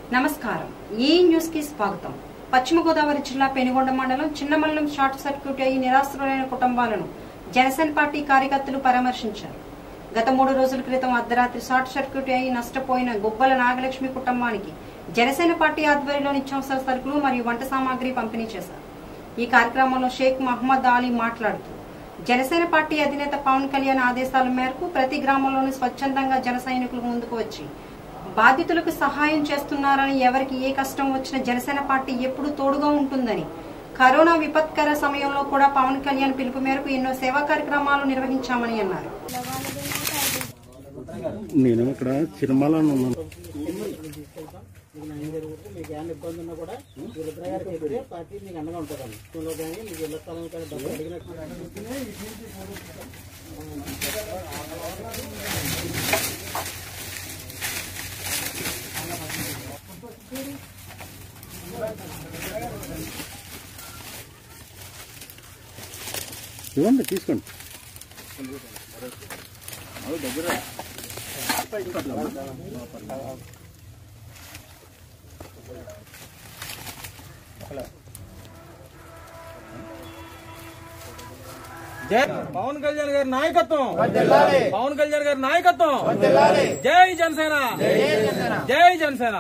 నమస్కారం ఈ న్యూస్ కి స్వాగతం పశ్చిమ గోదావరి జిల్లా పెనుగొండ మండలం చిన్నమల్లం షార్ట్ సర్క్యూట్ అయి నిరాశ్రులైన కుటుంబాలను జనసేన పార్టీ కార్యకర్తలు పరామర్శించారు గత మూడు రోజుల క్రితం అర్ధరాత్రి షార్ట్ సర్క్యూట్ అయి నష్టపోయిన గుబ్బల నాగలక్ష్మి కుటుంబానికి జనసేన పార్టీ ఆధ్వర్యంలో నిత్యావసర సరుకులు మరియు వంట సామాగ్రి పంపిణీ చేశారు ఈ కార్యక్రమంలో షేక్ మహమ్మద్ అలీ మాట్లాడుతూ జనసేన పార్టీ అధినేత పవన్ కళ్యాణ్ ఆదేశాల మేరకు ప్రతి గ్రామంలోనూ స్వచ్ఛందంగా జన సైనికులు ముందుకు వచ్చి బాధితులకు సహాయం చేస్తున్నారని ఎవరికి ఏ కష్టం వచ్చినా జనసేన పార్టీ ఎప్పుడూ తోడుగా ఉంటుందని కరోనా విపత్కర సమయంలో కూడా పవన్ కళ్యాణ్ పిలుపు మేరకు ఎన్నో సేవా కార్యక్రమాలు నిర్వహించామని అన్నారు నేను ఇక్కడ చిరుమలలో ఉన్నాను మీకు న్యాయం జరుగుతుంది మీకు ఏమైనా ఇబ్బంది ఉన్నా కూడా వీళ్ళిద్దరు గారికి చెప్తే పార్టీ మీకు అండగా ఉంటుందండి స్కూల్లో కానీ మీకు ఇళ్ళ స్థలం కానీ డబ్బులు అడిగినట్టు ఇవ్వండి తీసుకోండి జై పవన్ కళ్యాణ్ గారి నాయకత్వం పవన్ కళ్యాణ్ గారి నాయకత్వం జై జనసేన జై జనసేన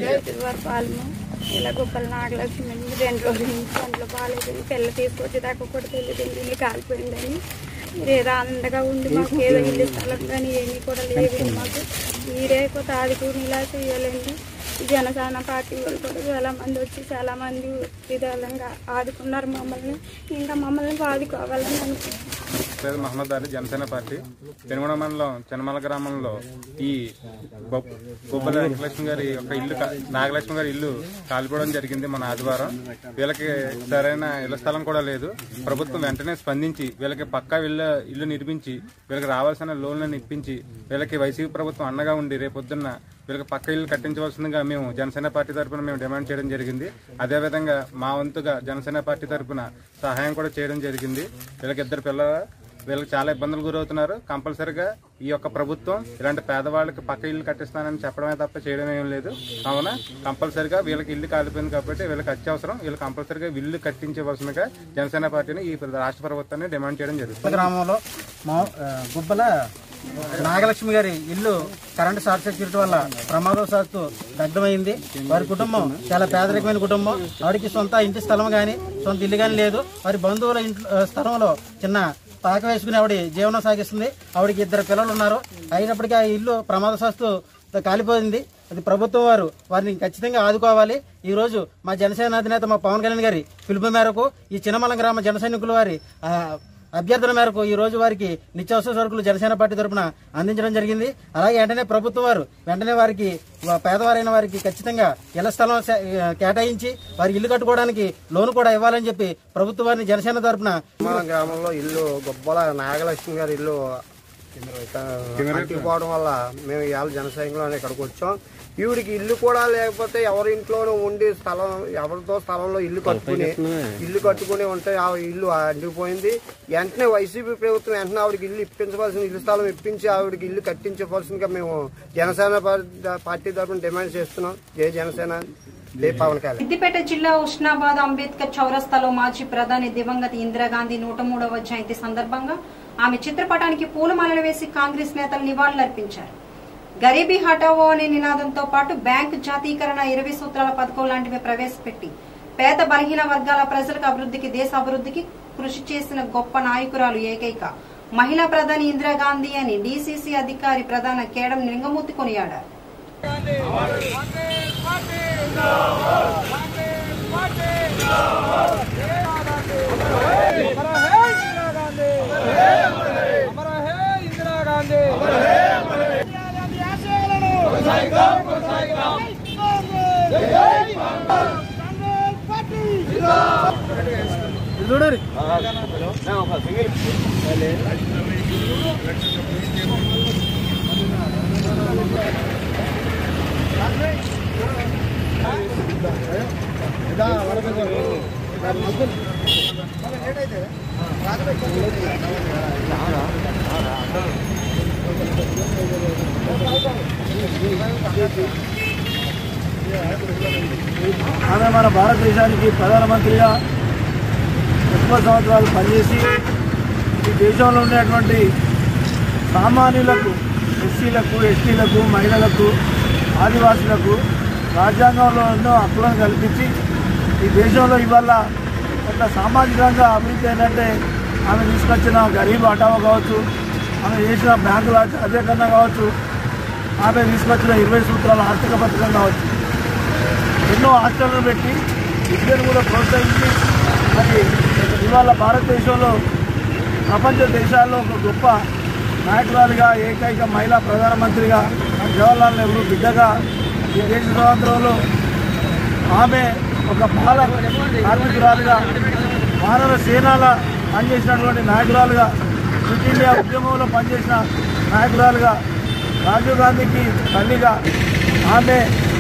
పాలము ఇలా గొప్పల నాగలక్ష్మి రెండు రోజుల నుంచి ఒంట్లో బాగాలేదని పిల్ల తీసుకొచ్చి దాకా కూడా తెలియదు ఇల్లు కాలిపోయిందని మీరు ఏదో ఆనందంగా ఉండి మాకు ఏదో ఇల్లు స్థలం కానీ ఏమీ కూడా లేవు మాకు మీరే కొత్త ఆదుకుని ఇలా చేయాలండి జనసేన పార్టీ వాళ్ళు కూడా చాలా మంది వచ్చి చాలా మంది విధాలంగా ఆదుకున్నారు మమ్మల్ని ఇంకా మమ్మల్ని ఆదుకోవాలని అనుకుంటున్నాను పేరు మహమ్మద్ అలీ జనసేన పార్టీ పెనుగొండ మండలం చెనమల గ్రామంలో ఈ బొబ్- బొబ్బల వెంకటలక్ష్మి గారి యొక్క ఇల్లు కా- నాగలక్ష్మి గారి ఇల్లు కాలిపోవడం జరిగింది మన ఆదివారం వీళ్ళకి సరైన ఇళ్ల స్థలం కూడా లేదు ప్రభుత్వం వెంటనే స్పందించి వీళ్ళకి పక్కా ఇల్లు ఇల్లు నిర్మించి వీళ్ళకి రావాల్సిన లోన్లను ఇప్పించి వీళ్ళకి వైసీపీ ప్రభుత్వం అండగా ఉండి రేపొద్దున్న వీళ్ళకి పక్క ఇల్లు కట్టించవలసిందిగా మేము జనసేన పార్టీ తరఫున మేము డిమాండ్ చేయడం జరిగింది అదేవిధంగా మా వంతుగా జనసేన పార్టీ తరఫున సహాయం కూడా చేయడం జరిగింది వీళ్ళకి ఇద్దరు పిల్లల వీళ్ళకి చాలా ఇబ్బందులు గురవుతున్నారు కంపల్సరిగా ఈ యొక్క ప్రభుత్వం ఇలాంటి పేదవాళ్ళకి పక్క ఇల్లు కట్టిస్తానని చెప్పడమే తప్ప చేయడం ఏం లేదు కావున కంపల్సరిగా వీళ్ళకి ఇల్లు కాలిపోయింది కాబట్టి వీళ్ళకి అత్యవసరం వీళ్ళు కంపల్సరిగా ఇల్లు కట్టించవలసిందిగా జనసేన పార్టీని ఈ రాష్ట్ర ప్రభుత్వాన్ని డిమాండ్ చేయడం జరుగుతుంది గ్రామంలో మా ఆ, గుబ్బల నాగలక్ష్మి గారి ఇల్లు కరెంటు షార్ట్ సర్క్యూట్ వల్ల ప్రమాదవశాత్తు దగ్ధమైంది వారి కుటుంబం చాలా పేదరికమైన కుటుంబం ఆవిడకి సొంత ఇంటి స్థలం కానీ సొంత ఇల్లు కానీ లేదు వారి బంధువుల ఇంట్లో ఆ, స్థలంలో చిన్న పాక వేసుకుని ఆవిడ జీవనం సాగిస్తుంది ఆవిడకి ఇద్దరు పిల్లలు ఉన్నారు అయినప్పటికీ ఆ ఇల్లు ప్రమాదవశాత్తు కాలిపోయింది అది ప్రభుత్వం వారు వారిని ఖచ్చితంగా ఆదుకోవాలి ఈ రోజు మా జనసేన అధినేత మా పవన్ కళ్యాణ్ గారి పిలుపు మేరకు ఈ చిన్నమలం గ్రామ జన సైనికుల వారి ఆ, అభ్యర్థన మేరకు ఈ రోజు వారికి నిత్యావసర సరుకులు జనసేన పార్టీ తరపున అందించడం జరిగింది అలాగే వెంటనే ప్రభుత్వం వారు వెంటనే వారికి వా- పేదవారైన వారికి ఖచ్చితంగా ఇళ్ల స్థలం సే- కేటాయించి వారికి ఇల్లు కట్టుకోవడానికి లోను కూడా ఇవ్వాలని చెప్పి ప్రభుత్వం వారిని జనసేన తరపున మన గ్రామంలో ఇల్లు గొప్పల నాగలక్ష్మి గారి ఇల్లు పోవడం వల్ల మేము ఇవాళ జనసైనికులు ఇక్కడికి వచ్చాం ఈవిడికి ఇల్లు కూడా లేకపోతే ఎవరి ఇంట్లోనూ ఉండి స్థలం ఎవరితో స్థలంలో ఇల్లు కట్టుకుని ఇల్లు కట్టుకుని ఉంటే ఆ ఇల్లు అంటిపోయింది వెంటనే వైసీపీ ప్రభుత్వం వెంటనే ఆవిడకి ఇల్లు ఇప్పించవలసిన ఇల్లు స్థలం ఇప్పించి ఆవిడకి ఇల్లు కట్టించవలసిందిగా మేము జనసేన పార్టీ- పార్టీ తరఫున డిమాండ్ చేస్తున్నాం జై జనసేన జై పవన్ కళ్యాణ్ సిద్దిపేట జిల్లా ఉష్ణాబాద్ అంబేద్కర్ చౌరస్తాలో మాజీ ప్రధాని దివంగత ఇందిరాగాంధీ నూట మూడవ జయంతి సందర్భంగా ఆమె చిత్రపటానికి పూలమాలలు వేసి కాంగ్రెస్ నేతలు నివాళులర్పించారు గరీబీ హటావో అనే నినాదంతో పాటు బ్యాంకు జాతీకరణ ఇరవై సూత్రాల పథకం లాంటివి ప్రవేశపెట్టి పేద బలహీన వర్గాల ప్రజలకు అభివృద్ధికి దేశ అభివృద్ధికి కృషి చేసిన గొప్ప నాయకురాలు ఏకైక మహిళా ప్రధాని ఇందిరాగాంధీ అని డీసీసీ అధికారి ప్రధాన కేడం నింగమూర్తి కొనియాడారు ఆమె మన భారతదేశానికి ప్రధానమంత్రిగా ముప్పై సంవత్సరాలు పనిచేసి ఈ దేశంలో ఉండేటువంటి సామాన్యులకు ఎస్సీలకు ఎస్టీలకు మహిళలకు ఆదివాసులకు రాజ్యాంగంలో ఎన్నో హక్కులను కల్పించి ఈ దేశంలో ఇవాళ ఒక సామాజికంగా అభివృద్ధి ఏంటంటే ఆమె తీసుకొచ్చిన గరీబ్ హఠావో కావచ్చు ఆమె చేసిన బ్యాంకుల అధికంగా కావచ్చు ఆమె తీసుకొచ్చిన ఇరవై సూత్రాల ఆర్థిక పథకం కావచ్చు ఎన్నో హాస్టళ్లను పెట్టి విద్యను కూడా ప్రోత్సహించి మరి ఇవాళ భారతదేశంలో ప్రపంచ దేశాల్లో ఒక గొప్ప నాయకురాలుగా ఏకైక మహిళా ప్రధానమంత్రిగా జవహర్లాల్ నెహ్రూ బిడ్డగా ఈ దేశ స్వాతంత్రంలో ఆమె ఒక బాల కార్మికురాలుగా మానవ సేనాల పనిచేసినటువంటి నాయకురాలుగా క్విట్ ఇండియా ఉద్యమంలో పనిచేసిన నాయకురాలుగా రాజీవ్ గాంధీకి తల్లిగా ఆమె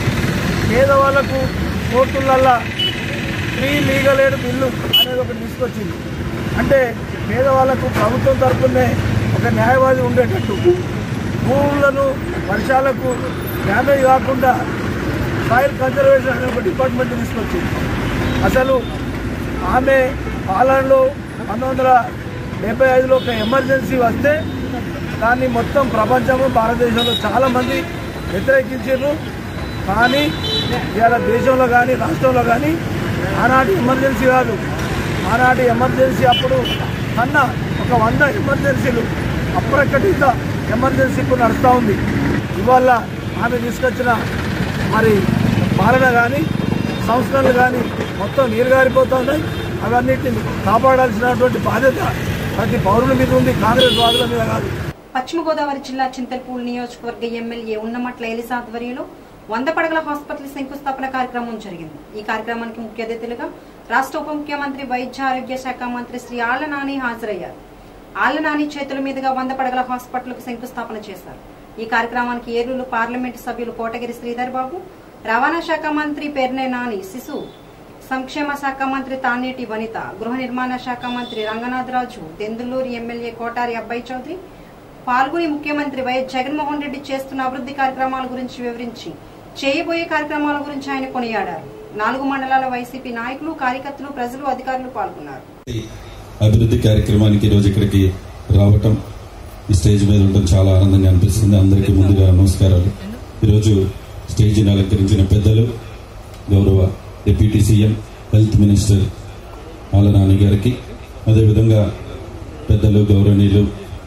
పేదవాళ్లకు కోర్టులల్లా ఫ్రీ లీగల్ ఎయిడ్ బిల్లు అనేది ఒకటి తీసుకొచ్చింది అంటే పేదవాళ్లకు ప్రభుత్వం తరపునే ఒక న్యాయవాది ఉండేటట్టు భూములను వర్షాలకు డ్యామేజ్ కాకుండా సాయిల్ కన్జర్వేషన్ అనే ఒక డిపార్ట్మెంట్ తీసుకొచ్చింది అసలు ఆమె పాలనలో పంతొమ్మిది వందల డెబ్బై ఐదులో ఒక ఎమర్జెన్సీ వస్తే దాన్ని మొత్తం ప్రపంచము భారతదేశంలో చాలామంది వ్యతిరేకించారు కానీ ఇవాళ దేశంలో కానీ రాష్ట్రంలో కానీ ఆనాటి ఎమర్జెన్సీ కాదు ఆనాటి ఎమర్జెన్సీ అప్పుడు కన్నా ఒక వంద ఎమర్జెన్సీలు అప్రకటిత ఎమర్జెన్సీ ఇప్పుడు నడుస్తూ ఉంది ఇవాళ ఆమె తీసుకొచ్చిన మరి పాలన కానీ సంస్కరణలు కానీ మొత్తం నీరుగారిపోతున్నాయి అవన్నిటిని కాపాడాల్సినటువంటి బాధ్యత ప్రతి పౌరుల మీద ఉంది కాంగ్రెస్ వాదుల మీద కాదు పశ్చిమ గోదావరి జిల్లా చింతల్పూడి నియోజకవర్గ ఎమ్మెల్యే ఉన్నమట్ల ఎలిసా ఆధ్వర్యంలో వంద పడగల హాస్పిటల్ శంకుస్థాపన కార్యక్రమం జరిగింది ఈ కార్యక్రమానికి ముఖ్య అతిథులుగా రాష్ట్ర ఉప ముఖ్యమంత్రి వైద్య ఆరోగ్య శాఖ మంత్రి శ్రీ ఆళ్ల నాని హాజరయ్యారు ఆళ్ల నాని చేతుల మీదుగా వంద పడగల హాస్పిటల్ కు శంకుస్థాపన చేశారు ఈ కార్యక్రమానికి ఏలూరు పార్లమెంటు సభ్యులు కోటగిరి శ్రీధర్ బాబు రవాణా శాఖ మంత్రి పేర్నే నాని శిశు సంక్షేమ శాఖ మంత్రి తానేటి వనిత గృహ నిర్మాణ శాఖ మంత్రి రంగనాథరాజు దెందులూరు ఎమ్మెల్యే కోటారి అబ్బాయి చౌదరి పాల్గొని ముఖ్యమంత్రి వైఎస్ జగన్మోహన్ రెడ్డి చేస్తున్న అభివృద్ధి కార్యక్రమాల గురించి వివరించి చేయబోయే కార్యక్రమాల గురించి ఆయన కొనియాడారు నాలుగు మండలాల వైసీపీ నాయకులు కార్యకర్తలు ప్రజలు అధికారులు పాల్గొన్నారు అభివృద్ధి కార్యక్రమానికి ఈరోజు ఇక్కడికి రావటం ఈ స్టేజ్ మీద ఉండడం చాలా ఆనందంగా అనిపిస్తుంది అందరికీ ముందుగా నమస్కారాలు ఈరోజు స్టేజ్ని అలంకరించిన పెద్దలు గౌరవ డిప్యూటీ సీఎం హెల్త్ మినిస్టర్ ఆల నాని గారికి అదేవిధంగా పెద్దలు గౌరవనీయులు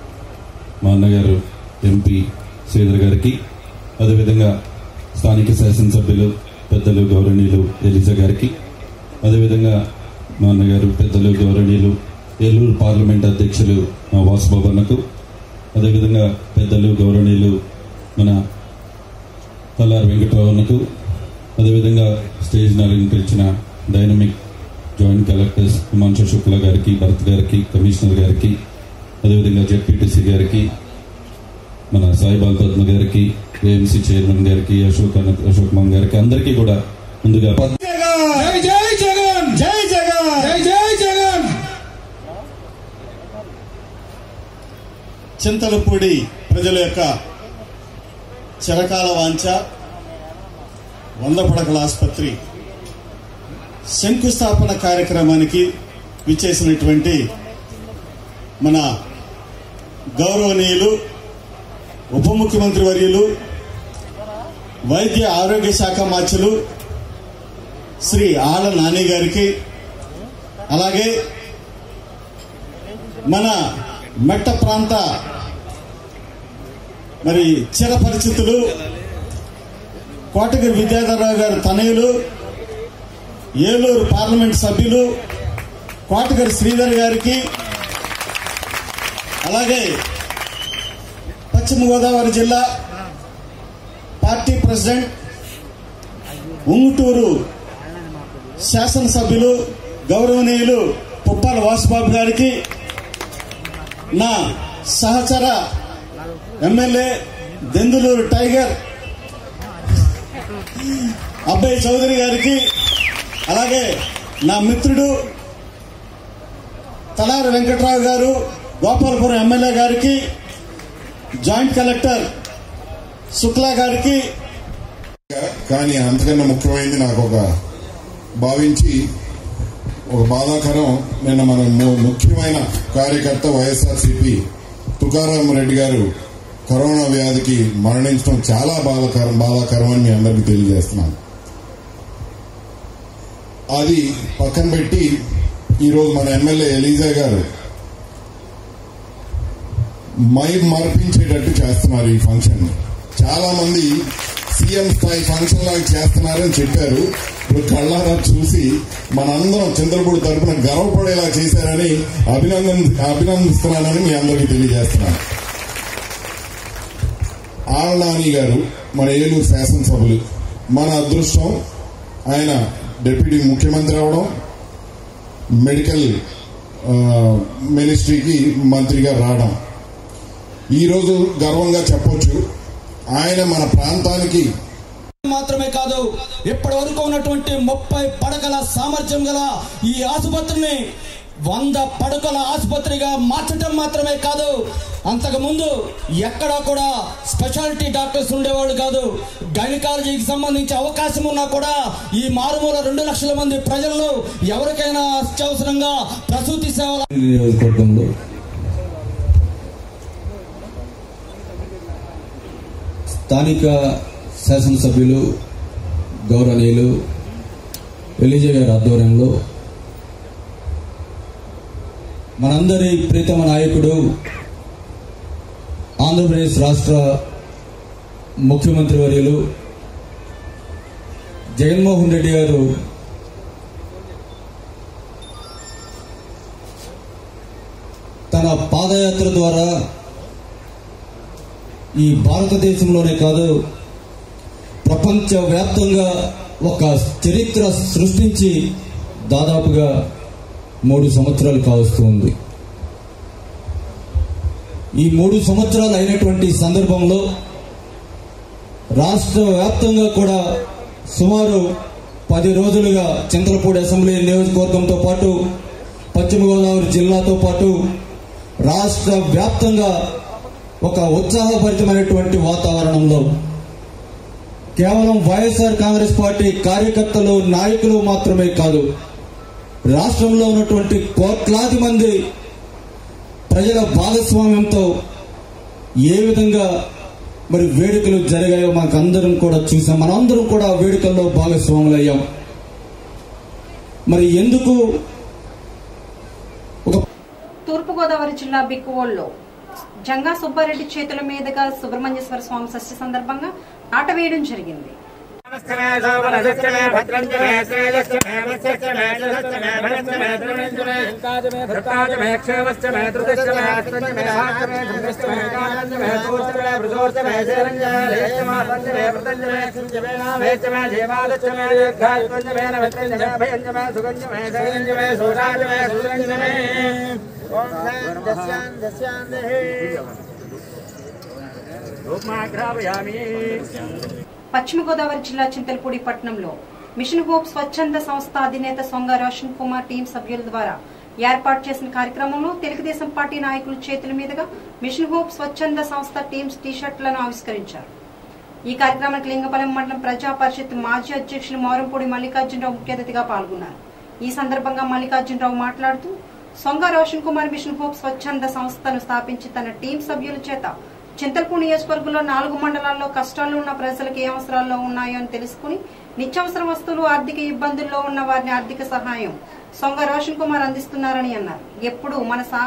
మా అన్నగారు ఎంపీ శ్రీధర్ గారికి అదేవిధంగా స్థానిక శాసనసభ్యులు పెద్దలు గౌరవనీయులు ఎలిజా గారికి అదేవిధంగా మా అన్నగారు పెద్దలు గౌరవనీయులు ఏలూరు పార్లమెంట్ అధ్యక్షులు మా వాసుబాబు అన్నకు అదేవిధంగా పెద్దలు గౌరవనీయులు మన తల్లారి వెంకట్రావు అన్నకు అదేవిధంగా స్టేజ్ అలంకరించిన dynamic joint collectors Himanshu Shukla గారికి భరత్ గారికి కమిషనర్ గారికి అదేవిధంగా జెడ్పీటీసీ గారికి మన సాయిబాల్ పద్మ గారికి ఏఎంసీ చైర్మన్ గారికి అశోక్ అన- అశోక్ మాన్ గారికి అందరికీ కూడా ముందుగా జై జై జగన్ జై జగన్ జై జై జగన్ చింతలపూడి ప్రజల యొక్క చిరకాల వాంఛ వంద పడకల ఆసుపత్రి శంకుస్థాపన కార్యక్రమానికి విచ్చేసినటువంటి మన గౌరవనీయులు ఉప ముఖ్యమంత్రి వర్యులు వైద్య ఆరోగ్య శాఖ మార్చులు శ్రీ ఆళ్ల నాని గారికి అలాగే మన మెట్ట ప్రాంత మరి చిరపరిచితులు కోటగిరి విద్యాధరరావు గారి తనయులు ఏలూరు పార్లమెంట్ సభ్యులు కోటగిరి శ్రీధర్ గారికి అలాగే పశ్చిమ గోదావరి జిల్లా పార్టీ ప్రెసిడెంట్ ఉంగుటూరు శాసనసభ్యులు గౌరవనీయులు పుప్పాల వాసుబాబు గారికి నా సహచర ఎమ్మెల్యే దెందులూరు టైగర్ అబ్బాయి చౌదరి గారికి అలాగే నా మిత్రుడు తలారి వెంకట్రావు గారు గోపాలపురం ఎమ్మెల్యే గారికి జాయింట్ కలెక్టర్ శుక్లా గారికి కానీ అంతకన్నా ముఖ్యమైనది నాకు ఒక భావించి ఒక బాధాకరం నిన్న మన ము- ముఖ్యమైన కార్యకర్త వైఎస్ఆర్సీపీ తుకారాం రెడ్డి గారు కరోనా వ్యాధికి మరణించడం చాలా బాధాకరం బాధాకరం అని మీ అందరికీ తెలియజేస్తున్నాను అది పక్కన పెట్టి ఈరోజు మన ఎమ్మెల్యే ఎలీజా గారు మై మర్పించేటట్టు చేస్తున్నారు ఈ ఫంక్షన్ చాలా మంది సీఎం స్థాయి ఫంక్షన్ లాగా చేస్తున్నారని చెప్పారు ఇప్పుడు కళ్ళారా చూసి మనందరం చంద్రపూడి తరపున గర్వపడేలా చేశారని అభినందన అభినందిస్తున్నానని మీ అందరికీ తెలియజేస్తున్నాను ఆళ్ళనాని గారు మన ఏలూరు శాసనసభ్యులు మన అదృష్టం ఆయన డిప్యూటీ ముఖ్యమంత్రి అవడం మెడికల్ ఆ, మినిస్ట్రీకి మంత్రిగా రావడం ఈరోజు గర్వంగా చెప్పొచ్చు ఆయన మన ప్రాంతానికి మాత్రమే కాదు ఇప్పటి వరకు ఉన్నటువంటి ముప్పై పడకల సామర్థ్యం గల ఈ ఆసుపత్రిని వంద పడకల ఆసుపత్రిగా మార్చడం మాత్రమే కాదు అంతకు ముందు ఎక్కడా కూడా స్పెషాలిటీ డాక్టర్స్ ఉండేవాళ్ళు కాదు గైనకాలజీకి సంబంధించి అవకాశం ఉన్నా కూడా ఈ మారుమూల రెండు లక్షల మంది ప్రజలను ఎవరికైనా అత్యవసరంగా ప్రసూతి సేవల నియోజకవర్గంలో స్థానిక శాసనసభ్యులు గౌరవనీయులు ఎలిజా గారి ఆధ్వర్యంలో మనందరి ప్రీతమ నాయకుడు ఆంధ్రప్రదేశ్ రాష్ట్ర ముఖ్యమంత్రి వర్యులు జగన్మోహన్ రెడ్డి గారు తన పాదయాత్ర ద్వారా ఈ భారతదేశంలోనే కాదు ప్రపంచ వ్యాప్తంగా ఒక చరిత్ర సృష్టించి దాదాపుగా మూడు సంవత్సరాలు కావస్తూ ఉంది ఈ మూడు సంవత్సరాలు అయినటువంటి సందర్భంలో రాష్ట్ర వ్యాప్తంగా కూడా సుమారు పది రోజులుగా చంద్రపూడి అసెంబ్లీ నియోజకవర్గంతో పాటు పశ్చిమ గోదావరి జిల్లాతో పాటు రాష్ట్ర వ్యాప్తంగా ఒక ఉత్సాహభరితమైనటువంటి వాతావరణంలో కేవలం వైఎస్ఆర్ కాంగ్రెస్ పార్టీ కార్యకర్తలు నాయకులు మాత్రమే కాదు రాష్ట్రంలో ఉన్నటువంటి కోట్లాది మంది ప్రజల భాగస్వామ్యంతో ఏ విధంగా మరి వేడుకలు జరిగాయో మనకు అందరం కూడా చూసాం మనందరం కూడా ఆ వేడుకల్లో భాగస్వాములు అయ్యాం మరి ఎందుకు తూర్పుగోదావరి జిల్లా బిక్కువోల్లో జంగా సుబ్బారెడ్డి చేతుల మీదుగా సుబ్రహ్మణ్యేశ్వర స్వామి షష్ఠి సందర్భంగా ఆట వేయడం జరిగింది పశ్చిమ గోదావరి జిల్లా చింతలపూడి పట్టణంలో మిషన్ హోప్ స్వచ్ఛంద సంస్థ అధినేత సొంగ రోషన్ కుమార్ టీం సభ్యుల ద్వారా ఏర్పాటు చేసిన కార్యక్రమంలో తెలుగుదేశం పార్టీ నాయకుల చేతుల మీదుగా మిషన్ హోప్ స్వచ్ఛంద సంస్థ టీమ్స్ టీషర్ట్లను ఆవిష్కరించారు ఈ కార్యక్రమానికి లింగపాలెం మండలం ప్రజా పరిషత్ మాజీ అధ్యక్షులు మోరంపూడి మల్లికార్జునరావు ముఖ్య అతిథిగా పాల్గొన్నారు ఈ సందర్భంగా మల్లికార్జునరావు మాట్లాడుతూ సొంగ రోషన్ కుమార్ మిషన్ హోప్ స్వచ్ఛంద సంస్థను స్థాపించి తన టీం సభ్యుల చేత చింతల్పూడి నియోజకవర్గంలో నాలుగు మండలాల్లో కష్టాలు ఉన్న ప్రజలకు ఏ అవసరాల్లో ఉన్నాయో అని తెలుసుకుని నిత్యావసర వస్తువులు ఆర్థిక ఇబ్బందుల్లో ఉన్న వారిని ఆర్థిక సహాయం సొంగ రోషన్ కుమార్ అందిస్తున్నారని అన్నారు ఎప్పుడు మన సా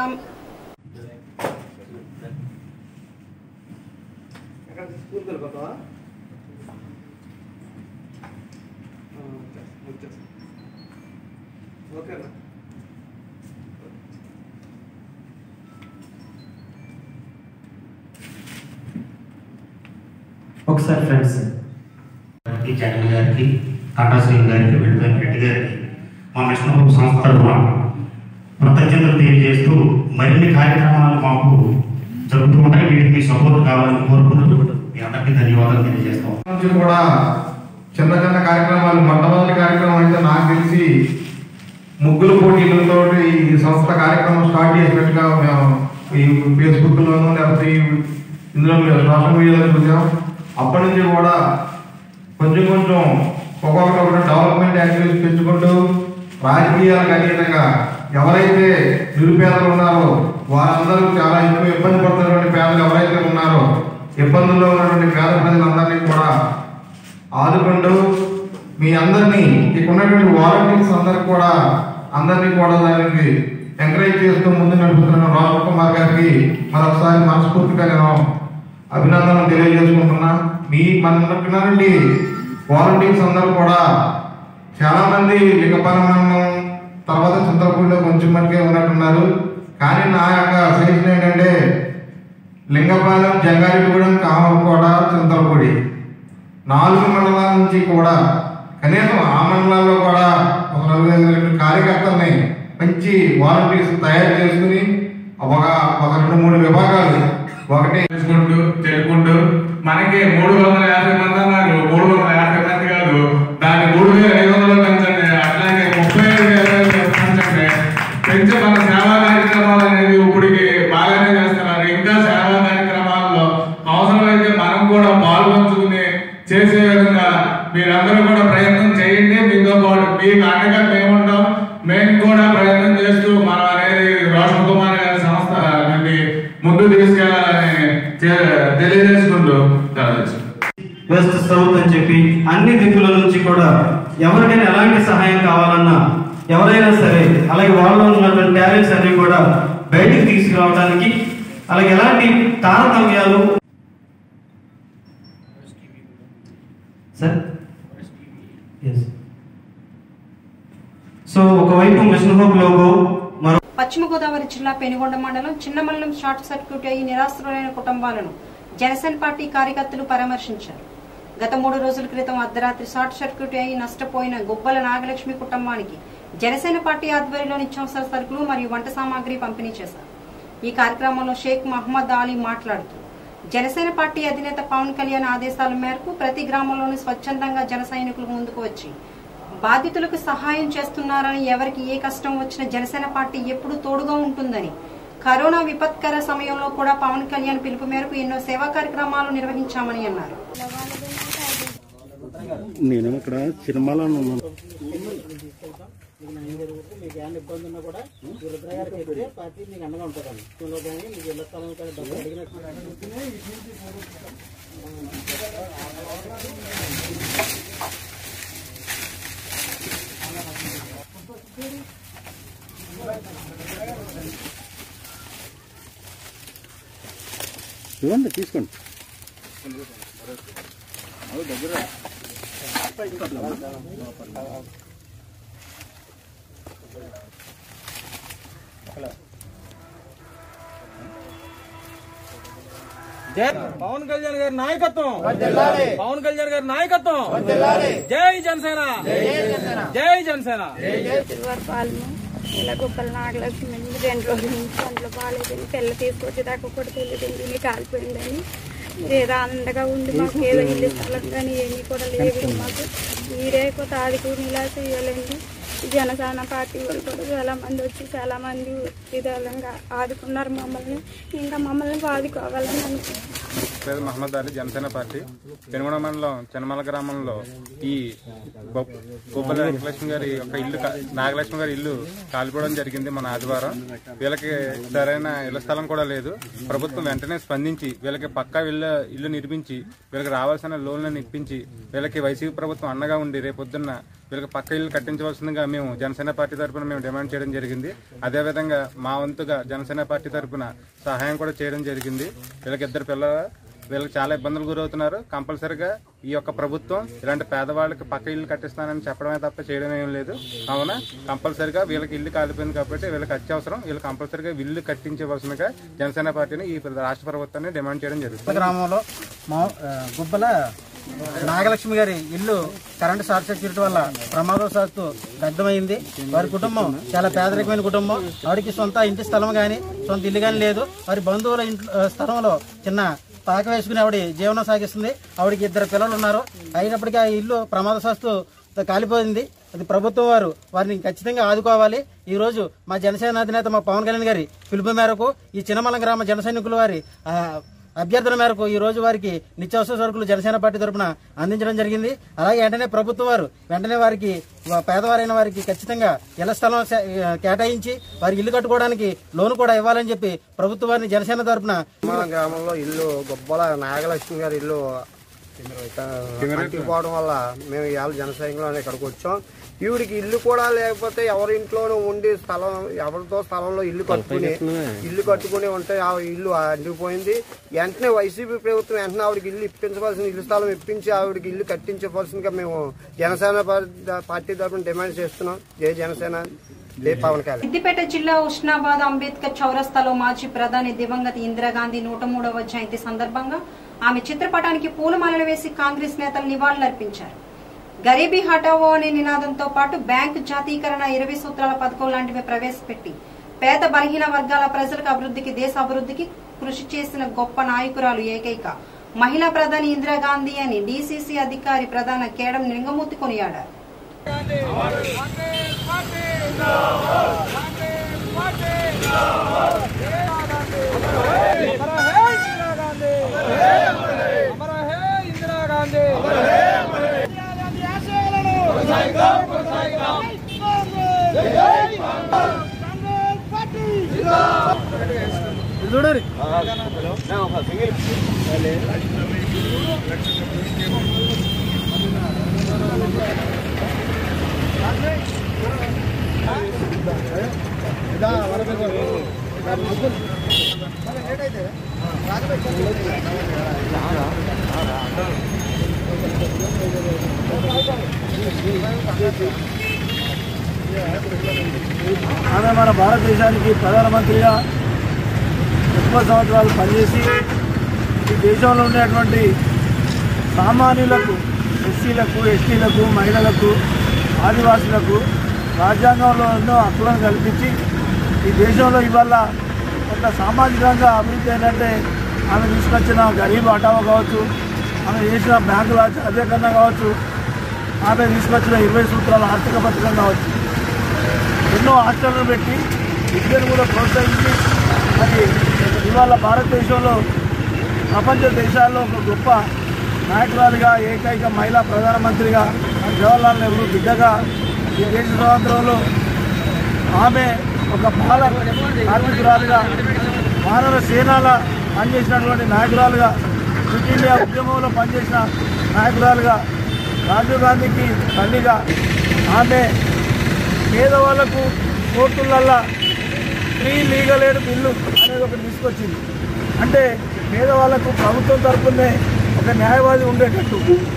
ఒకసారి ఫ్రెండ్స్ ఈ జగన్ గారికి టాటాశ్రీ గారికి వెంకట రెడ్డి గారికి మా మిషన్ హోప్ సంస్థ తరఫున కృతజ్ఞతలు తెలియజేస్తూ మరిన్ని కార్యక్రమాలు మాకు జరుగుతూ ఉంటాయి వీటికి మీ సపోర్ట్ కావాలని కోరుకుంటూ మీ అందరికీ ధన్యవాదాలు తెలియజేస్తాం నుంచి కూడా చిన్న చిన్న కార్యక్రమాలు మొట్టమొదటి కార్యక్రమం అయితే నాకు తెలిసి ముగ్గుల పోటీలతో ఈ సంస్థ కార్యక్రమం స్టార్ట్ చేసినట్టుగా మేము ఈ ఫేస్బుక్ లోను లేకపోతే ఈ ఇందులో మేము సోషల్ మీడియాలో చూసాం అప్పటి నుంచి కూడా కొంచెం కొంచెం ఒక్కొక్కటి ఒకటి డెవలప్మెంట్ యాక్టివిటీస్ పెంచుకుంటూ రాజకీయాలకు అతీతంగా ఎవరైతే నిరుపేదలు ఉన్నారో వారందరూ చాలా ఎక్కువ ఇబ్బంది పడుతున్నటువంటి పేదలు ఎవరైతే ఉన్నారో ఇబ్బందుల్లో ఉన్నటువంటి పేద ప్రజలందరినీ కూడా ఆదుకుంటూ మీ అందరినీ ఇక్కడ ఉన్నటువంటి వాలంటీర్స్ అందరికి కూడా అందరినీ కూడా దానికి ఎంకరేజ్ చేస్తూ ముందు నడుపుతున్న రామ్ కుమార్ గారికి మరొకసారి మనస్ఫూర్తిగా నేను అభినందనలు తెలియజేసుకుంటున్నా మీ మనకున్నటువంటి వాలంటీర్స్ అందరూ కూడా చాలా మంది లింగపాలెం మండలం తర్వాత చింతలపూడిలో కొంచెం మటుకే ఉన్నట్టున్నారు కానీ నా యొక్క సజెషన్ ఏంటంటే లింగపాలెం జంగారెడ్డిగూడెం కామరకోట చింతలపూడి నాలుగు మండలాల నుంచి కూడా కనీసం ఆ మండలాల్లో కూడా ఒక నలుగురు ఐదు కార్యకర్తల్ని మంచి వాలంటీర్స్ తయారు చేసుకుని ఒక ఒక రెండు మూడు విభాగాలు ఒకటి చేసుకుంటూ తెలుపుకుంటూ మనకి మూడు వందల యాభై మంది అన్నారు మూడు వందల యాభై మంది కాదు దాన్ని మూడు వేల ఐదు వందలు పెంచండి అట్లాగే ముప్పై ఐదు వేల పెంచండి పెంచి మన సేవా కార్యక్రమాలు అనేది ఇప్పటికి బాగానే చేస్తున్నారు ఇంకా సేవా కార్యక్రమాల్లో అవసరమైతే మనం కూడా పాల్పంచుకుని చేసే విధంగా మీరందరూ కూడా ప్రయత్నం చేయండి మీతో పాటు మీకు అండగా మేము ఉంటాం మేము కూడా ప్రయత్నం చేస్తూ మనం అనేది రోషన్ కుమార్ గారి సంస్థ అనేది ముందు తీసుకెళ్లాలని చే- తెలియజేసుకుంటూ తెలియజేసుకుంటాం వెస్ట్ సౌత్ అని చెప్పి అన్ని దిక్కుల నుంచి కూడా ఎవరికైనా ఎలాంటి సహాయం కావాలన్నా ఎవరైనా సరే అలాగే వాళ్ళలో ఉన్నటువంటి టాలెంట్స్ అన్ని కూడా బయటికి తీసుకురావడానికి అలాగే ఎలాంటి తారతమ్యాలు సార్ ఎస్ సో ఒకవైపు మిషన్ హోప్ లోగో మరో పశ్చిమ గోదావరి జిల్లా పెనుగొండ మండలం చిన్నమల్లం షార్ట్ సర్క్యూట్ అయి నిరాశ్రులైన కుటుంబాలను జనసేన పార్టీ కార్యకర్తలు పరామర్శించారు గత మూడు రోజుల క్రితం అర్ధరాత్రి షార్ట్ సర్క్యూట్ అయి నష్టపోయిన గుబ్బల నాగలక్ష్మి కుటుంబానికి జనసేన పార్టీ ఆధ్వర్యంలో నిత్యావసర సరుకులు మరియు వంట సామాగ్రి పంపిణీ చేశారు ఈ కార్యక్రమంలో షేక్ మహమ్మద్ అలీ మాట్లాడుతూ జనసేన పార్టీ అధినేత పవన్ కళ్యాణ్ ఆదేశాల మేరకు ప్రతి గ్రామంలోనూ స్వచ్ఛందంగా జన సైనికులు ముందుకు వచ్చి బాధితులకు సహాయం చేస్తున్నారని ఎవరికి ఏ కష్టం వచ్చినా జనసేన పార్టీ ఎప్పుడూ తోడుగా ఉంటుందని కరోనా విపత్కర సమయంలో కూడా పవన్ కళ్యాణ్ పిలుపు మేరకు ఎన్నో సేవా కార్యక్రమాలు నిర్వహించామని అన్నారు నేనేమో ఇక్కడ చిరమలాను ఉన్నాను మీకు ఏమైనా ఇబ్బంది ఉన్నా కూడా ఈ రుద్ర గారికి చెప్తే పార్టీ మీకు అండగా ఉంటుందండి ఇందులో కానీ మీకు ఇళ్ల స్థలం కానీ డబ్బులు అడిగినట్టు ఇవ్వండి తీసుకోండి జై పవన్ కళ్యాణ్ గారి నాయకత్వం పవన్ కళ్యాణ్ గారి నాయకత్వం జై జనసేన జై జనసేన సిల్వర్ పాలము ఇలా గుప్పల నాగలక్ష్మి అండి రెండు రోజుల నుంచి అందులో బాగాలేదండి పిల్ల తీసుకొచ్చి దాకా కూడా తెలియదండి ఇల్లు కాలిపోయిందని మీరు ఏదో ఆనందంగా ఉండి మాకు ఏదో ఇల్లు స్థలం కానీ ఏమీ కూడా లేవు మాకు మీరే కొత్త ఆదుకుని ఇలా చేయాలండి జనసేన పార్టీ వాళ్ళు కూడా చాలా మంది వచ్చి చాలా మంది విధాలుగా ఆదుకున్నారు మమ్మల్ని ఇంకా మమ్మల్ని ఆదుకోవాలని అనుకుంటున్నాను పేరు మహమ్మద్ అలీ జనసేన పార్టీ పెనుగొండ మండలం చెన్నమల గ్రామంలో ఈ బొ- బొబ్బల వెంకటలక్ష్మి గారి యొక్క ఇల్లు కా- నాగలక్ష్మి గారి ఇల్లు కాలిపోవడం జరిగింది మన ఆదివారం వీళ్ళకి సరైన ఇళ్ల స్థలం కూడా లేదు ప్రభుత్వం వెంటనే స్పందించి వీళ్ళకి పక్కా ఇల్లు ఇల్లు నిర్మించి వీళ్ళకి రావాల్సిన లోన్లను ఇప్పించి వీళ్ళకి వైసీపీ ప్రభుత్వం అండగా ఉండి రేపొద్దున్న వీళ్ళకి పక్క ఇల్లు కట్టించవలసిందిగా మేము జనసేన పార్టీ తరఫున మేము డిమాండ్ చేయడం జరిగింది అదేవిధంగా మా వంతుగా జనసేన పార్టీ తరఫున సహాయం కూడా చేయడం జరిగింది వీళ్ళకి ఇద్దరు పిల్లలు వీళ్ళకి చాలా ఇబ్బందులు గురవుతున్నారు కంపల్సరిగా ఈ యొక్క ప్రభుత్వం ఇలాంటి పేదవాళ్ళకి పక్క ఇల్లు కట్టిస్తానని చెప్పడమే తప్ప చేయడం ఏం లేదు అవునా కంపల్సరిగా వీళ్ళకి ఇల్లు కాలిపోయింది కాబట్టి వీళ్ళకి అత్యవసరం వీళ్ళు కంపల్సరిగా ఇల్లు కట్టించవలసిందిగా జనసేన పార్టీని ఈ రాష్ట్ర ప్రభుత్వాన్ని డిమాండ్ చేయడం జరుగుతుంది గ్రామంలో మా ఆ, గుబ్బల నాగలక్ష్మి గారి ఇల్లు కరెంటు షార్ట్ సర్క్యూట్ వల్ల ప్రమాదవశాత్తు దగ్ధమైంది వారి కుటుంబం చాలా పేదరికమైన కుటుంబం ఆవిడకి సొంత ఇంటి స్థలం కానీ సొంత ఇల్లు కానీ లేదు వారి బంధువుల ఇంట్లో ఆ, స్థలంలో చిన్న పాక వేసుకుని ఆవిడ జీవనం సాగిస్తుంది ఆవిడకి ఇద్దరు పిల్లలు ఉన్నారు అయినప్పటికీ ఆ ఇల్లు ప్రమాదశాస్తు కాలిపోయింది అది ప్రభుత్వం వారు వారిని ఖచ్చితంగా ఆదుకోవాలి ఈ రోజు మా జనసేన అధినేత మా పవన్ కళ్యాణ్ గారి పిలుపు మేరకు ఈ చిన్నమల గ్రామ జన సైనికుల వారి ఆ, అభ్యర్థన మేరకు ఈ రోజు వారికి నిత్యావసర సరుకులు జనసేన పార్టీ తరపున అందించడం జరిగింది అలాగే వెంటనే ప్రభుత్వం వారు వెంటనే వారికి వ- పేదవారైన వారికి ఖచ్చితంగా ఇళ్ల స్థలం సే- కేటాయించి వారికి ఇల్లు కట్టుకోవడానికి లోన్ కూడా ఇవ్వాలని చెప్పి ప్రభుత్వ వారిని జనసేన తరపున మన గ్రామంలో ఇల్లు గొప్పల నాగలక్ష్మి గారి ఇల్లు అంటిపోవడం వల్ల మేము ఇవాళ జనసైనికులు ఇక్కడికి వచ్చాం ఈవిడికి ఇల్లు కూడా లేకపోతే ఎవరి ఇంట్లోనూ ఉండి స్థలం ఎవరితో స్థలంలో ఇల్లు కట్టుకుని ఇల్లు కట్టుకుని ఉంటే ఆ ఇల్లు అంటిపోయింది వెంటనే వైసీపీ ప్రభుత్వం వెంటనే ఆవిడకి ఇల్లు ఇప్పించవలసిన ఇల్లు స్థలం ఇప్పించి ఆవిడకి ఇల్లు కట్టించవలసిందిగా మేము జనసేన పార్టీ- పార్టీ తరఫున డిమాండ్ చేస్తున్నాం జై జనసేన జై పవన్ కళ్యాణ్ సిద్దిపేట జిల్లా ఉష్ణాబాద్ అంబేద్కర్ చౌరస్తాలో మాజీ ప్రధాని దివంగత ఇందిరాగాంధీ నూట మూడవ జయంతి సందర్భంగా ఆమె చిత్రపటానికి పూలమాలలు వేసి కాంగ్రెస్ నేతలు నివాళులర్పించారు గరీబీ హటావో అనే నినాదంతో పాటు బ్యాంకు జాతీకరణ ఇరవై సూత్రాల పథకం లాంటివి ప్రవేశపెట్టి పేద బలహీన వర్గాల ప్రజలకు అభివృద్ధికి దేశ అభివృద్ధికి కృషి చేసిన గొప్ప నాయకురాలు ఏకైక మహిళా ప్రధాని ఇందిరాగాంధీ అని డీసీసీ అధికారి ప్రధాన కేడం నింగమూర్తి కొనియాడారు చూడరి ఆమె మన భారతదేశానికి ప్రధానమంత్రిగా ముప్పై సంవత్సరాలు పనిచేసి ఈ దేశంలో ఉండేటువంటి సామాన్యులకు ఎస్సీలకు ఎస్టీలకు మహిళలకు ఆదివాసులకు రాజ్యాంగంలో ఎన్నో హక్కులను కల్పించి ఈ దేశంలో ఇవాళ కొంత సామాజికంగా అభివృద్ధి ఏంటంటే ఆమె తీసుకొచ్చిన గరీబ్ హటావా కావచ్చు ఆమె చేసిన బ్యాంకుల జాతీయకరణ కావచ్చు ఆమె తీసుకొచ్చిన ఇరవై సూత్రాల ఆర్థిక పథకం కావచ్చు ఎన్నో హాస్టళ్లను పెట్టి విద్యను కూడా ప్రోత్సహించి మరి ఇవాళ భారతదేశంలో ప్రపంచ దేశాల్లో ఒక గొప్ప నాయకురాలుగా ఏకైక మహిళా ప్రధానమంత్రిగా జవహర్లాల్ నెహ్రూ బిడ్డగా ఈ దేశ స్వాతంత్రంలో ఆమె ఒక బాల కార్మికురాలుగా మానవ సేనాల పనిచేసినటువంటి నాయకురాలుగా క్విట్ ఇండియా ఉద్యమంలో పనిచేసిన నాయకురాలుగా రాజీవ్ గాంధీకి తల్లిగా ఆమె పేదవాళ్లకు కోర్టులల్లా ఫ్రీ లీగల్ ఎయిడ్ బిల్లు అనేది ఒకటి తీసుకొచ్చింది అంటే పేదవాళ్లకు ప్రభుత్వం తరపునే ఒక న్యాయవాది ఉండేటట్టు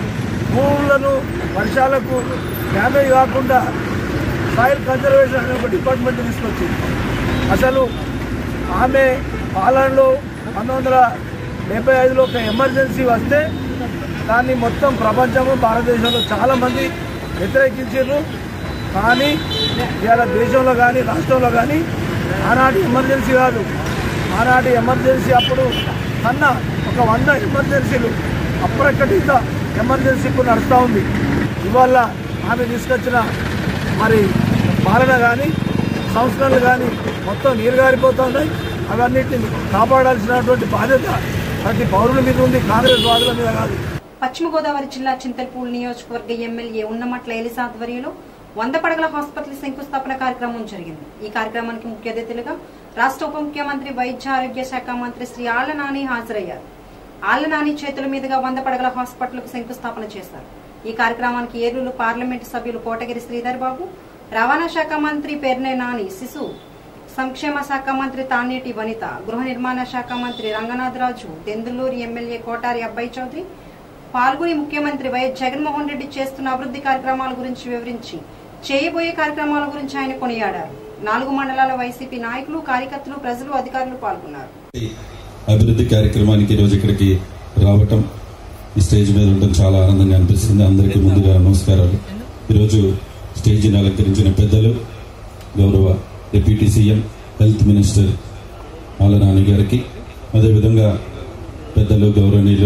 భూములను వర్షాలకు డ్యామేజ్ కాకుండా సాయిల్ కన్జర్వేషన్ అనే ఒక డిపార్ట్మెంట్ తీసుకొచ్చింది అసలు ఆమె పాలనలో పంతొమ్మిది వందల డెబ్బై ఐదులో ఒక ఎమర్జెన్సీ వస్తే దాన్ని మొత్తం ప్రపంచంలో భారతదేశంలో చాలామంది వ్యతిరేకించారు కానీ ఇవాళ దేశంలో కానీ రాష్ట్రంలో కానీ ఆనాటి ఎమర్జెన్సీ కాదు ఆనాటి ఎమర్జెన్సీ అప్పుడు కన్నా ఒక వంద ఎమర్జెన్సీలు అప్రకటిత ఎమర్జెన్సీ ఇప్పుడు నడుస్తూ ఉంది ఇవాళ ఆమె తీసుకొచ్చిన మరి పాలన కానీ సంస్కరణలు కానీ మొత్తం నీరుగారిపోతూ ఉన్నాయి అవన్నిటిని కాపాడాల్సినటువంటి బాధ్యత ప్రతి పౌరుల మీద ఉంది కాంగ్రెస్ వాదుల మీద కాదు పశ్చిమ గోదావరి జిల్లా చింతల్పూడి నియోజకవర్గ ఎమ్మెల్యే ఉన్నమట్ల ఎలిసా ఆధ్వర్యంలో వంద పడగల హాస్పిటల్ శంకుస్థాపన కార్యక్రమం జరిగింది ఈ కార్యక్రమానికి ముఖ్య అతిథులుగా రాష్ట్ర ఉప ముఖ్యమంత్రి వైద్య ఆరోగ్య శాఖ మంత్రి శ్రీ ఆళ్ల నాని హాజరయ్యారు ఆళ్ల నాని చేతుల మీదుగా వంద పడగల హాస్పిటల్కు శంకుస్థాపన చేశారు ఈ కార్యక్రమానికి ఏలూరు పార్లమెంటు సభ్యులు కోటగిరి శ్రీధర్ బాబు రవాణా శాఖ మంత్రి పెర్నే నాని శిశు సంక్షేమ శాఖ మంత్రి తానేటి వనిత గృహ నిర్మాణ శాఖ మంత్రి రంగనాథరాజు దెందులూరు ఎమ్మెల్యే కోటారి అబ్బాయి చౌదరి పాల్గొని ముఖ్యమంత్రి వైఎస్ జగన్మోహన్ రెడ్డి చేస్తున్న అభివృద్ధి కార్యక్రమాల గురించి వివరించి చేయబోయే కార్యక్రమాల గురించి ఆయన కొనియాడారు నాలుగు మండలాల వైసీపీ నాయకులు కార్యకర్తలు ప్రజలు అధికారులు పాల్గొన్నారు అభివృద్ధి కార్యక్రమానికి ఈరోజు ఇక్కడికి రావటం ఈ స్టేజ్ మీద ఉండడం చాలా ఆనందంగా అనిపిస్తుంది అందరికీ ముందుగా నమస్కారాలు ఈరోజు స్టేజిని అలంకరించిన పెద్దలు గౌరవ డిప్యూటీ సీఎం హెల్త్ మినిస్టర్ ఆల నాని గారికి అదేవిధంగా పెద్దలు గౌరవనీయులు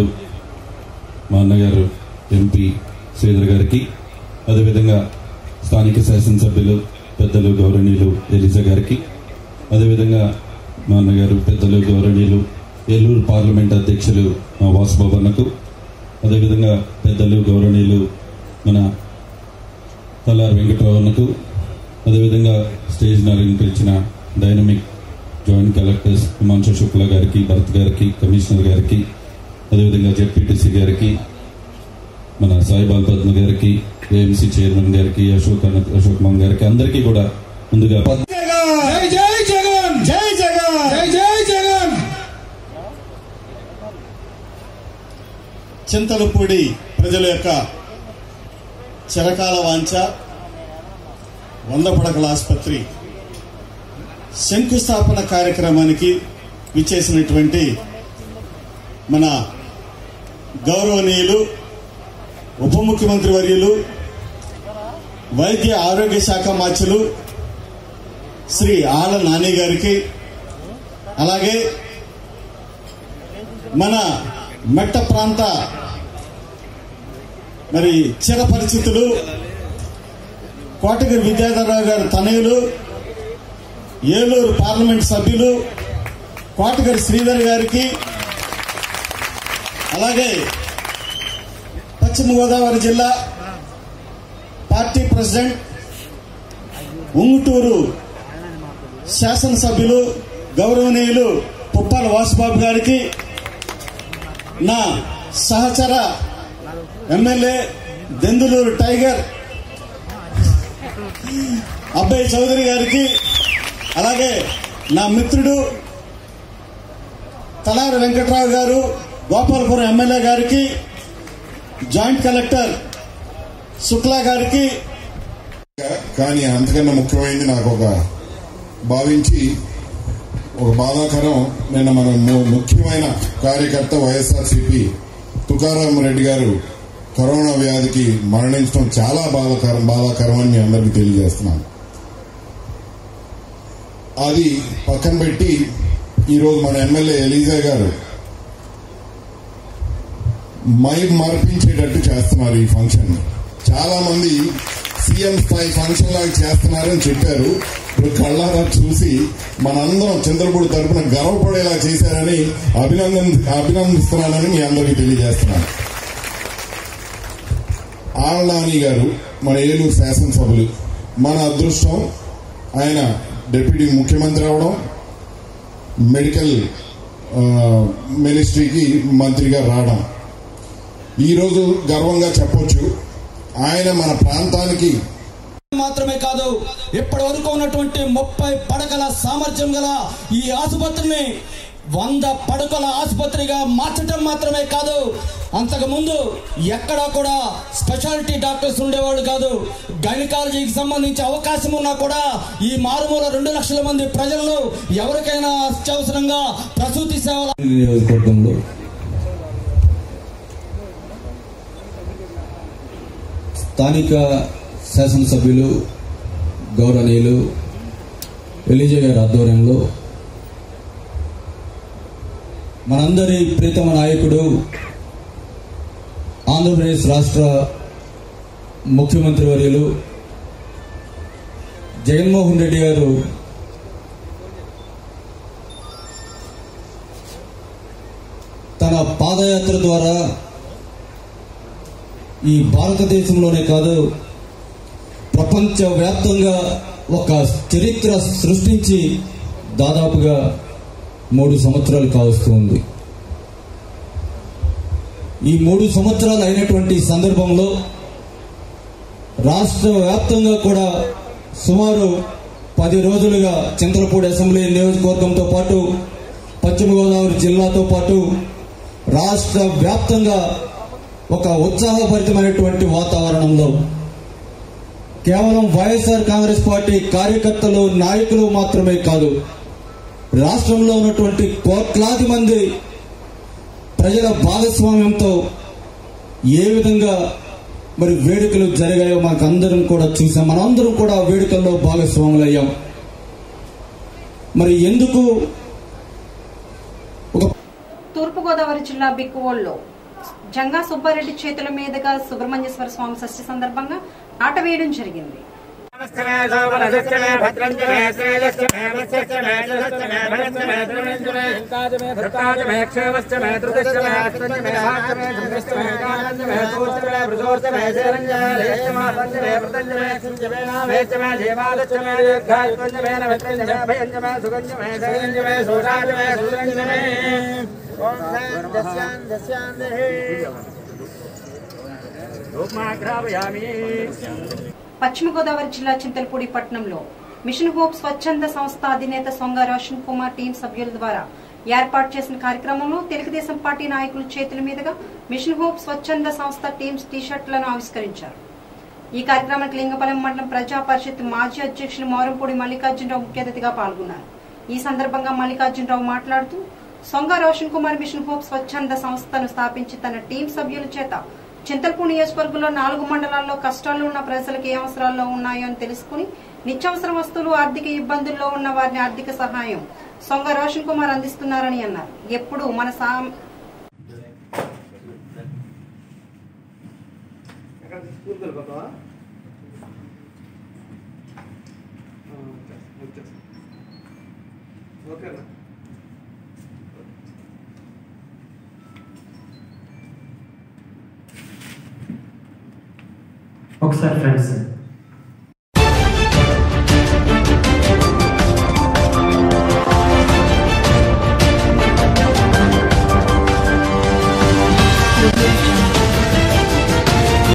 మా అన్నగారు ఎంపీ శ్రీధర్ గారికి అదేవిధంగా స్థానిక శాసనసభ్యులు పెద్దలు గౌరవనీయులు ఎలిజా గారికి అదేవిధంగా మా అన్నగారు పెద్దలు గౌరవనీయులు ఏలూరు పార్లమెంట్ అధ్యక్షులు మా వాసుబాబు అన్నకు అదేవిధంగా పెద్దలు గౌరవనీయులు మన తల్లారి వెంకట్రావు అన్నకు అదేవిధంగా స్టేజ్ అలంకరించిన dynamic joint collectors Himanshu Shukla గారికి భరత్ గారికి కమిషనర్ గారికి అదేవిధంగా జెడ్పీటీసీ గారికి మన సాయిబాల్ పద్మ గారికి ఏఎంసీ చైర్మన్ గారికి అశోక్ అన్న- అశోక్ మన్ గారికి అందరికీ కూడా ముందుగా జై జై జగన్ జై జగన్ జై జై జగన్ చింతలపూడి ప్రజల యొక్క చిరకాల వాంఛ వంద పడకల ఆసుపత్రి శంకుస్థాపన కార్యక్రమానికి విచ్చేసినటువంటి మన గౌరవనీయులు ఉప ముఖ్యమంత్రి వర్యులు వైద్య ఆరోగ్య శాఖ మార్చులు శ్రీ ఆల నాని గారికి అలాగే మన మెట్ట ప్రాంత మరి చిరపరిచితులు కోటగిరి విద్యాధరరావు గారి తనయులు ఏలూరు పార్లమెంట్ సభ్యులు కోటగిరి శ్రీధర్ గారికి అలాగే పశ్చిమ గోదావరి జిల్లా పార్టీ ప్రెసిడెంట్ ఉంగుటూరు శాసనసభ్యులు గౌరవనీయులు పుప్పాల వాసుబాబు గారికి నా సహచర ఎమ్మెల్యే దెందులూరు టైగర్ అబ్బాయి చౌదరి గారికి అలాగే నా మిత్రుడు తలారి వెంకట్రావు గారు గోపాలపురం ఎమ్మెల్యే గారికి జాయింట్ కలెక్టర్ శుక్లా గారికి కానీ అంతకన్నా ముఖ్యమైనది నాకు ఒక భావించి ఒక బాధాకరం నిన్న మన ము- ముఖ్యమైన కార్యకర్త వైఎస్ఆర్సీపీ తుకారాం రెడ్డి గారు కరోనా వ్యాధికి మరణించడం చాలా బాధాకరం బాధాకరం అని మీ అందరికీ తెలియజేస్తున్నాను అది పక్కన పెట్టి ఈరోజు మన ఎమ్మెల్యే ఎలీజా గారు మై మర్పించేటట్టు చేస్తున్నారు ఈ ఫంక్షన్ చాలా మంది సీఎం స్థాయి ఫంక్షన్ లాగా చేస్తున్నారని చెప్పారు ఇప్పుడు కళ్ళారా చూసి మనందరం చంద్రపూడి తరపున గర్వపడేలా చేశారని అభినందన అభినందిస్తున్నానని మీ అందరికీ తెలియజేస్తున్నాను ఆళ్ళనాని గారు మన ఏలూరు శాసనసభ్యులు మన అదృష్టం ఆయన డిప్యూటీ ముఖ్యమంత్రి అవడం మెడికల్ ఆ, మినిస్ట్రీకి మంత్రిగా రావడం ఈరోజు గర్వంగా చెప్పొచ్చు ఆయన మన ప్రాంతానికి మాత్రమే కాదు ఇప్పటి వరకు ఉన్నటువంటి ముప్పై పడకల సామర్థ్యం గల ఈ ఆసుపత్రిని వంద పడకల ఆసుపత్రిగా మార్చడం మాత్రమే కాదు అంతకు ముందు ఎక్కడా కూడా స్పెషాలిటీ డాక్టర్స్ ఉండేవాళ్ళు కాదు గైనకాలజీకి సంబంధించి అవకాశం ఉన్నా కూడా ఈ మారుమూల రెండు లక్షల మంది ప్రజలను ఎవరికైనా అత్యవసరంగా ప్రసూతి సేవల నియోజకవర్గంలో స్థానిక శాసనసభ్యులు గౌరవనీయులు ఎలిజా గారి ఆధ్వర్యంలో మనందరి ప్రీతమ నాయకుడు ఆంధ్రప్రదేశ్ రాష్ట్ర ముఖ్యమంత్రి వర్యులు జగన్మోహన్ రెడ్డి గారు తన పాదయాత్ర ద్వారా ఈ భారతదేశంలోనే కాదు ప్రపంచ వ్యాప్తంగా ఒక చరిత్ర సృష్టించి దాదాపుగా మూడు సంవత్సరాలు కావస్తూ ఉంది ఈ మూడు సంవత్సరాలు అయినటువంటి సందర్భంలో రాష్ట్ర వ్యాప్తంగా కూడా సుమారు పది రోజులుగా చింతలపూడి అసెంబ్లీ నియోజకవర్గంతో పాటు పశ్చిమ గోదావరి జిల్లాతో పాటు రాష్ట్ర వ్యాప్తంగా ఒక ఉత్సాహభరితమైనటువంటి వాతావరణంలో కేవలం వైఎస్ఆర్ కాంగ్రెస్ పార్టీ కార్యకర్తలు నాయకులు మాత్రమే కాదు రాష్ట్రంలో ఉన్నటువంటి కోట్లాది మంది ప్రజల భాగస్వామ్యంతో ఏ విధంగా మరి వేడుకలు జరిగాయో మనకు అందరం కూడా చూసాం మనందరం కూడా ఆ వేడుకల్లో భాగస్వాములయ్యాం మరి ఎందుకు తూర్పుగోదావరి జిల్లా బిక్కువోల్లో జంగా సుబ్బారెడ్డి చేతుల మీదుగా సుబ్రహ్మణ్యేశ్వర స్వామి షష్ఠి సందర్భంగా ఆట వేయడం జరిగింది పశ్చిమ గోదావరి జిల్లా చింతలపూడి పట్టణంలో మిషన్ హోప్ స్వచ్ఛంద సంస్థ అధినేత సొంగ రోషన్ కుమార్ టీం సభ్యుల ద్వారా ఏర్పాటు చేసిన కార్యక్రమంలో తెలుగుదేశం పార్టీ నాయకుల చేతుల మీదుగా మిషన్ హోప్ స్వచ్ఛంద సంస్థ టీమ్స్ టీషర్ట్లను ఆవిష్కరించారు ఈ కార్యక్రమానికి లింగపాలెం మండలం ప్రజా పరిషత్ మాజీ అధ్యక్షులు మోరంపూడి మల్లికార్జునరావు ముఖ్య అతిథిగా పాల్గొన్నారు ఈ సందర్భంగా మల్లికార్జునరావు మాట్లాడుతూ సొంగ రోషన్ కుమార్ మిషన్ హోప్ స్వచ్ఛంద సంస్థను స్థాపించి తన టీం సభ్యుల చేత చింతల్పూడి నియోజకవర్గంలో నాలుగు మండలాల్లో కష్టాలు ఉన్న ప్రజలకు ఏ అవసరాల్లో ఉన్నాయో అని తెలుసుకుని నిత్యావసర వస్తువులు ఆర్థిక ఇబ్బందుల్లో ఉన్న వారిని ఆర్థిక సహాయం సొంగ రోషన్ కుమార్ అందిస్తున్నారని అన్నారు ఎప్పుడు మన సా ఒకసారి ఫ్రెండ్స్